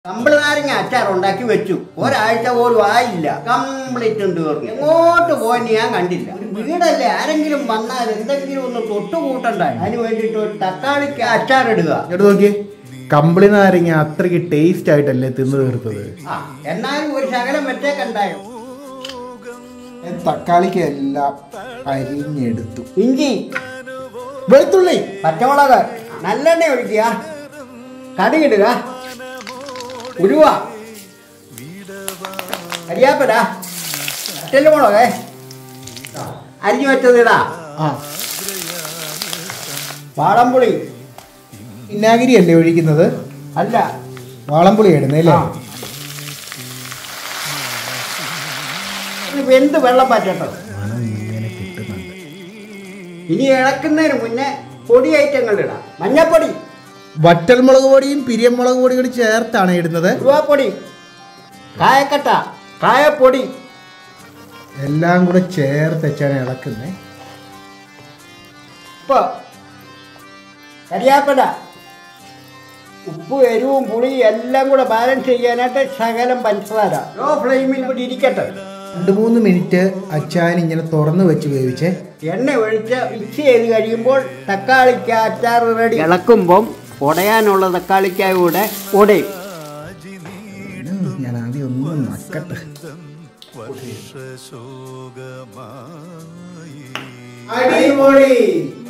കമ്പിള് നാരങ്ങ അച്ചാർ ഉണ്ടാക്കി വെച്ചു ഒരാഴ്ച പോലും ആയില്ല കംപ്ലീറ്റ് തീർന്നു എങ്ങോട്ട് പോയെന്ന് ഞാൻ കണ്ടില്ല ഒരു വീടല്ലേ ആരെങ്കിലും വന്നാൽ എന്തെങ്കിലും ഒന്ന് തൊട്ടുകൂട്ടണ്ടായി അതിന് വേണ്ടിയിട്ട് ഒരു തക്കാളിക്ക് അച്ചാർ ഇടുക ഇങ്ങോട്ട് നോക്കിയേ കമ്പിളി നാരങ്ങ അത്രയ്ക്ക് ടേസ്റ്റ് ആയിട്ടല്ലേ തിന്നു തീർത്തത് ആ എന്നാലും ഒരു ശകലം വെച്ചേക്കണ്ടായോ തക്കാളിക്ക് എല്ലാം അരിഞ്ഞെടുത്തു ഇഞ്ചി വെളുത്തുള്ളി പച്ചമുളക് നല്ലെണ്ണ ഒഴിക്കുക കടുകിടുക ഉരുവ കരിയാപ്പല മുളക് അരിഞ്ഞു വെച്ചത് ഇടാ ആ വാളംപുളി വിനാഗിരി അല്ലേ ഒഴിക്കുന്നത് അല്ല വാളംപുളി ഇടുന്നത് അല്ലേ ആ. ഇത് വെന്ത് വെള്ളം പറ്റട്ടോ മണം ഇങ്ങനെ കിട്ടുന്നുണ്ട് ഇനി ഇളക്കുന്നതിന് മുന്നേ പൊടി ഐറ്റങ്ങൾ ഇടാം മഞ്ഞപ്പൊടി വറ്റൽ മുളക് പൊടിയും പിരിയമുളക് പൊടിയും കൂടി ചേർത്താണ് ഇടുന്നത് ഉരുവാപ്പൊടി കായക്കട്ട കായപ്പൊടി എല്ലാം കൂടെ ചേർത്ത് വെച്ചാണ് ഇളക്കുന്നത് ഉപ്പ് കരിയാപ്പല ഉപ്പ് എരിവും പുളിയും എല്ലാം കൂടെ ബാലൻസ് ചെയ്യാനായിട്ട് ശകലം പഞ്ചസാര ലോ ഫ്ലെയിമിൽ കൂടി ഇരിക്കട്ടെ രണ്ട് മൂന്ന് മിനിറ്റ് അച്ചാൻ ഇങ്ങനെ തുറന്ന് വെച്ച് വേവിച്ചേ എണ്ണ ഒഴിച്ച് മിക്സ് ചെയ്ത് കഴിയുമ്പോൾ തക്കാളിക്ക അച്ചാർ റെഡി ഇളക്കുമ്പം ഉടയാനുള്ള തക്കാളിക്കായ കൂടെ ഉടയും ഉം, ഞാൻ ആദ്യം ഒന്ന് നക്കട്ടെ വർഷശോകമായി അടിപൊളി